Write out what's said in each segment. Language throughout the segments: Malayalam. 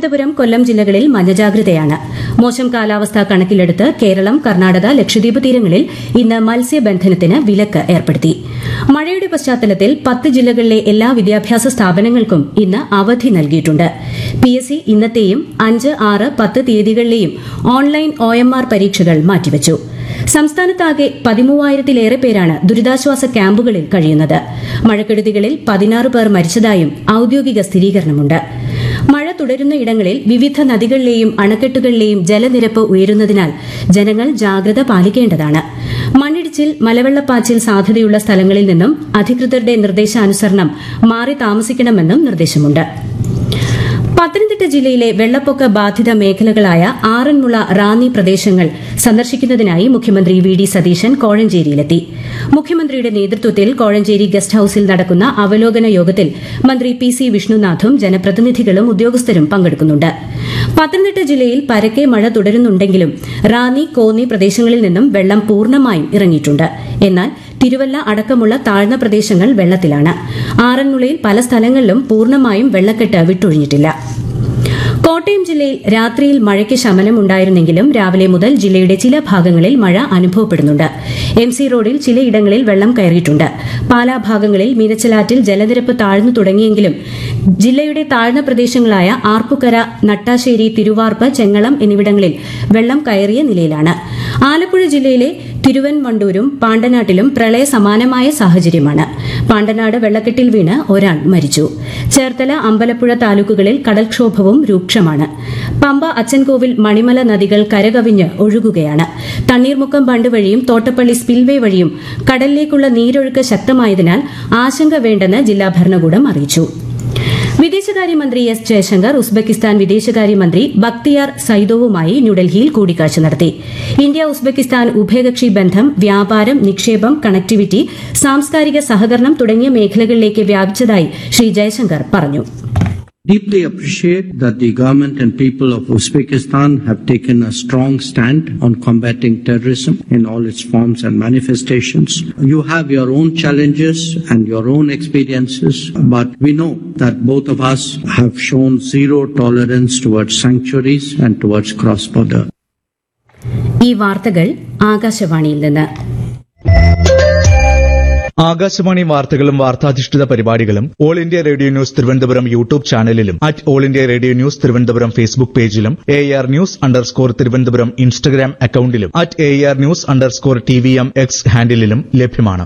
തിരുവനന്തപുരം കൊല്ലം ജില്ലകളിൽ മഞ്ഞജാഗ്രതയാണ് മോശം കാലാവസ്ഥ കണക്കിലെടുത്ത് കേരളം കർണാടക ലക്ഷദ്വീപ് തീരങ്ങളിൽ ഇന്ന് മത്സ്യബന്ധനത്തിന് വിലക്ക് ഏർപ്പെടുത്തി മഴയുടെ പശ്ചാത്തലത്തിൽ പത്ത് ജില്ലകളിലെ എല്ലാ വിദ്യാഭ്യാസ സ്ഥാപനങ്ങൾക്കും ഇന്ന് അവധി നൽകിയിട്ടുണ്ട് പി എസ് സി ഇന്നത്തെയും അഞ്ച് ആറ് പത്ത് തീയതികളിലെയും ഓൺലൈൻ ഒ എം ആർ പരീക്ഷകൾ മാറ്റിവച്ചു സംസ്ഥാനത്താകെ പതിമൂവായിരത്തിലേറെ പേരാണ് ദുരിതാശ്വാസ ക്യാമ്പുകളിൽ കഴിയുന്നത് മഴക്കെടുതികളിൽ പതിനാറ് പേർ മരിച്ചതായും ഔദ്യോഗിക സ്ഥിരീകരണമുണ്ട് മഴ തുടരുന്ന ഇടങ്ങളിൽ വിവിധ നദികളിലെയും അണക്കെട്ടുകളിലെയും ജലനിരപ്പ് ഉയരുന്നതിനാൽ ജനങ്ങൾ ജാഗ്രത പാലിക്കേണ്ടതാണ് മണ്ണിടിച്ചിൽ മലവെള്ളപ്പാച്ചിൽ സാധ്യതയുള്ള സ്ഥലങ്ങളിൽ നിന്നും അധികൃതരുടെ നിർദ്ദേശാനുസരണം മാറി താമസിക്കണമെന്നും നിർദ്ദേശമുണ്ട് പത്തനംതിട്ട ജില്ലയിലെ വെള്ളപ്പൊക്ക ബാധിത മേഖലകളായ ആറന്മുള റാന്നി പ്രദേശങ്ങൾ സന്ദർശിക്കുന്നതിനായി മുഖ്യമന്ത്രി വി ഡി സതീശൻ കോഴഞ്ചേരിയിലെത്തി മുഖ്യമന്ത്രിയുടെ നേതൃത്വത്തിൽ കോഴഞ്ചേരി ഗസ്റ്റ് ഹൌസിൽ നടക്കുന്ന അവലോകന യോഗത്തിൽ മന്ത്രി പി സി വിഷ്ണുനാഥും ജനപ്രതിനിധികളും ഉദ്യോഗസ്ഥരും പങ്കെടുക്കുന്നുണ്ട് പത്തനംതിട്ട ജില്ലയിൽ പരക്കെ മഴ തുടരുന്നുണ്ടെങ്കിലും റാന്നി കോന്നി പ്രദേശങ്ങളിൽ നിന്നും വെള്ളം പൂർണ്ണമായും ഇറങ്ങിയിട്ടുണ്ട് എന്നാൽ തിരുവല്ല അടക്കമുള്ള താഴ്ന്ന പ്രദേശങ്ങൾ വെള്ളത്തിലാണ് ആറന്മുളയിൽ പല സ്ഥലങ്ങളിലും പൂർണ്ണമായും വെള്ളക്കെട്ട് വിട്ടൊഴിഞ്ഞിട്ടില്ല കോട്ടയം ജില്ലയിൽ രാത്രിയിൽ മഴയ്ക്ക് ശമനമുണ്ടായിരുന്നെങ്കിലും രാവിലെ മുതൽ ജില്ലയുടെ ചില ഭാഗങ്ങളിൽ മഴ അനുഭവപ്പെടുന്നുണ്ട് എം സി റോഡിൽ ചിലയിടങ്ങളിൽ വെള്ളം കയറിയിട്ടുണ്ട് പാലാ ഭാഗങ്ങളിൽ മീനച്ചലാറ്റിൽ ജലനിരപ്പ് താഴ്ന്നു തുടങ്ങിയെങ്കിലും ജില്ലയുടെ താഴ്ന്ന പ്രദേശങ്ങളായ ആർപ്പുക്കര നട്ടാശ്ശേരി തിരുവാർപ്പ് ചെങ്ങളം എന്നിവിടങ്ങളിൽ വെള്ളം കയറിയ നിലയിലാണ് ആലപ്പുഴ ജില്ലയിലെ തിരുവൻവണ്ടൂരും പാണ്ടനാട്ടിലും പ്രളയ സമാനമായ സാഹചര്യമാണ് പാണ്ടനാട് വെള്ളക്കെട്ടിൽ വീണ് ഒരാൾ മരിച്ചു ചേർത്തല അമ്പലപ്പുഴ താലൂക്കുകളിൽ കടൽക്ഷോഭവും രൂക്ഷമാണ് പമ്പ അച്ചൻകോവിൽ മണിമല നദികൾ കരകവിഞ്ഞ് ഒഴുകുകയാണ് തണ്ണീർമുക്കം ബണ്ട് വഴിയും തോട്ടപ്പള്ളി സ്പിൽവേ വഴിയും കടലിലേക്കുള്ള നീരൊഴുക്ക് ശക്തമായതിനാൽ ആശങ്ക വേണ്ടെന്ന് ജില്ലാ ഭരണകൂടം അറിയിച്ചു വിദേശകാര്യമന്ത്രി എസ് ജയശങ്കർ ഉസ്ബെക്കിസ്ഥാൻ വിദേശകാര്യമന്ത്രി ബക്തിയാർ സൈദോവുമായി ന്യൂഡൽഹിയിൽ കൂടിക്കാഴ്ച നടത്തി ഇന്ത്യ ഉസ്ബെക്കിസ്ഥാൻ ഉഭയകക്ഷി ബന്ധം വ്യാപാരം നിക്ഷേപം കണക്ടിവിറ്റി സാംസ്കാരിക സഹകരണം തുടങ്ങിയ മേഖലകളിലേക്ക് വ്യാപിച്ചതായി ശ്രീ ജയശങ്കർ പറഞ്ഞു Deeply appreciate that the government and people of Uzbekistan have taken a strong stand on combating terrorism in all its forms and manifestations. You have your own challenges and your own experiences, but we know that both of us have shown zero tolerance towards sanctuaries and towards cross-border. ഈ വാർത്തകൾ ആകാശവാണിയിൽ നിന്ന് ആകാശവാണി വാർത്തകളും വാർത്താധിഷ്ഠിത പരിപാടികളും All India Radio News Thiruvananthapuram YouTube ചാനലിലും at All India Radio News Thiruvananthapuram Facebook പേജിലും A R News underscore Thiruvananthapuram Instagram അക്കൌണ്ടിലും at A R News underscore T V M X ഹാൻഡിലും ലഭ്യമാണ്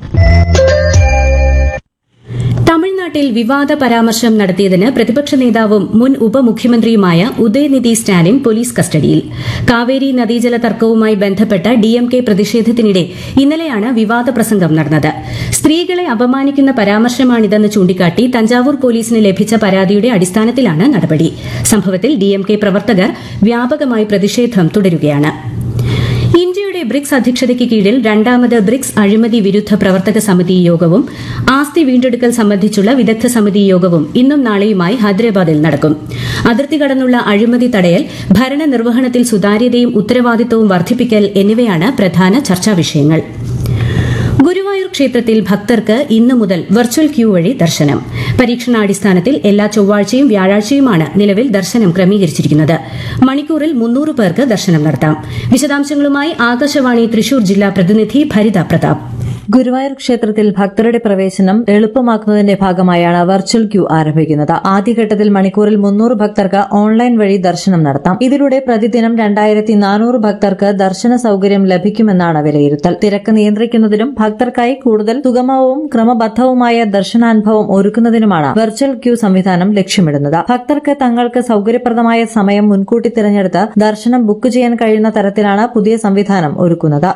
തമിഴ്നാട്ടിൽ വിവാദ പരാമർശം നടത്തിയതിന് പ്രതിപക്ഷ നേതാവും മുൻ ഉപമുഖ്യമന്ത്രിയുമായ ഉദയനിധി സ്റ്റാലിൻ പോലീസ് കസ്റ്റഡിയിൽ കാവേരി നദീജല തർക്കവുമായി ബന്ധപ്പെട്ട ഡിഎംകെ പ്രതിഷേധത്തിനിടെ ഇന്നലെയാണ് വിവാദ പ്രസംഗം നടന്നത് സ്ത്രീകളെ അപമാനിക്കുന്ന പരാമർശമാണിതെന്ന് ചൂണ്ടിക്കാട്ടി തഞ്ചാവൂർ പോലീസിന് ലഭിച്ച പരാതിയുടെ അടിസ്ഥാനത്തിലാണ് നടപടി സംഭവത്തിൽ ഡിഎംകെ പ്രവർത്തകർ വ്യാപകമായി പ്രതിഷേധം തുടരുകയാണ് ഇന്ത്യയുടെ ബ്രിക്സ് അധ്യക്ഷതയ്ക്ക് കീഴിൽ രണ്ടാമത് ബ്രിക്സ് അഴിമതി വിരുദ്ധ പ്രവർത്തക സമിതി യോഗവും ആസ്തി വീണ്ടെടുക്കൽ സംബന്ധിച്ചുള്ള വിദഗ്ധ സമിതി യോഗവും ഇന്നും നാളെയുമായി ഹൈദരാബാദിൽ നടക്കും അതിർത്തി കടന്നുള്ള അഴിമതി തടയൽ ഭരണനിർവഹണത്തിൽ സുതാര്യതയും ഉത്തരവാദിത്തവും വർദ്ധിപ്പിക്കൽ എന്നിവയാണ് പ്രധാന ചർച്ചാ വിഷയങ്ങൾ ഗുരുവായൂർ ക്ഷേത്രത്തിൽ ഭക്തർക്ക് ഇന്നു മുതൽ വെർച്വൽ ക്യൂ വഴി ദർശനം പരീക്ഷണാടിസ്ഥാനത്തിൽ എല്ലാ ചൊവ്വാഴ്ചയും വ്യാഴാഴ്ചയുമാണ് നിലവിൽ ദർശനം ക്രമീകരിച്ചിരിക്കുന്നത് മണിക്കൂറിൽ മുന്നൂറ് പേർക്ക് ദർശനം നടത്താം വിശദാംശങ്ങളുമായി ആകാശവാണി തൃശൂർ ജില്ലാ പ്രതിനിധി ഭരിത പ്രതാപ് ഗുരുവായൂർ ക്ഷേത്രത്തിൽ ഭക്തരുടെ പ്രവേശനം എളുപ്പമാക്കുന്നതിന്റെ ഭാഗമായാണ് വെർച്വൽ ക്യൂ ആരംഭിക്കുന്നത് ആദ്യഘട്ടത്തിൽ മണിക്കൂറിൽ മുന്നൂറ് ഭക്തർക്ക് ഓൺലൈൻ വഴി ദർശനം നടത്താം ഇതിലൂടെ പ്രതിദിനം രണ്ടായിരത്തി നാനൂറ് ഭക്തർക്ക് ദർശന സൌകര്യം ലഭിക്കുമെന്നാണ് വിലയിരുത്തൽ തിരക്ക് നിയന്ത്രിക്കുന്നതിനും ഭക്തർക്കായി കൂടുതൽ സുഗമവും ക്രമബദ്ധവുമായ ദർശനാനുഭവം ഒരുക്കുന്നതിനുമാണ് വെർച്വൽ ക്യൂ സംവിധാനം ലക്ഷ്യമിടുന്നത് ഭക്തർക്ക് തങ്ങൾക്ക് സൌകര്യപ്രദമായ സമയം മുൻകൂട്ടി തിരഞ്ഞെടുത്ത് ദർശനം ബുക്ക് ചെയ്യാൻ കഴിയുന്ന തരത്തിലാണ് പുതിയ സംവിധാനം ഒരുക്കുന്നത്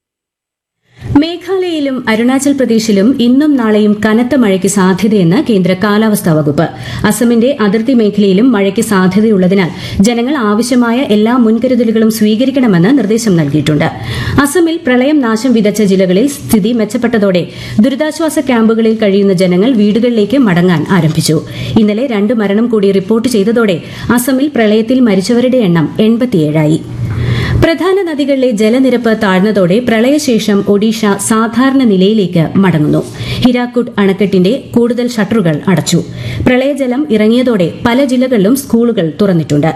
മേഘാലയയിലും അരുണാചൽ പ്രദേശിലും ഇന്നും നാളെയും കനത്ത മഴയ്ക്ക് സാധ്യതയെന്ന് കേന്ദ്ര കാലാവസ്ഥാ വകുപ്പ് അസമിന്റെ അതിർത്തി മേഖലയിലും മഴയ്ക്ക് സാധ്യതയുള്ളതിനാൽ ജനങ്ങൾ ആവശ്യമായ എല്ലാ മുൻകരുതലുകളും സ്വീകരിക്കണമെന്ന് നിർദ്ദേശം നൽകിയിട്ടുണ്ട് അസമിൽ പ്രളയം നാശം വിതച്ച ജില്ലകളിൽ സ്ഥിതി മെച്ചപ്പെട്ടതോടെ ദുരിതാശ്വാസ ക്യാമ്പുകളിൽ കഴിയുന്ന ജനങ്ങൾ വീടുകളിലേക്ക് മടങ്ങാൻ ആരംഭിച്ചു ഇന്നലെ രണ്ട് മരണം കൂടി റിപ്പോർട്ട് ചെയ്തതോടെ അസമിൽ പ്രളയത്തിൽ മരിച്ചവരുടെ എണ്ണം എൺപത്തിയേഴായി പ്രധാന നദികളിലെ ജലനിരപ്പ് താഴ്ന്നതോടെ പ്രളയശേഷം ഒഡീഷ സാധാരണ നിലയിലേക്ക് മടങ്ങുന്നു ഹിരാക്കുഡ് അണക്കെട്ടിന്റെ കൂടുതൽ ഷട്ടറുകൾ അടച്ചു പ്രളയജലം ഇറങ്ങിയതോടെ പല ജില്ലകളിലും സ്കൂളുകൾ തുറന്നിട്ടുണ്ട്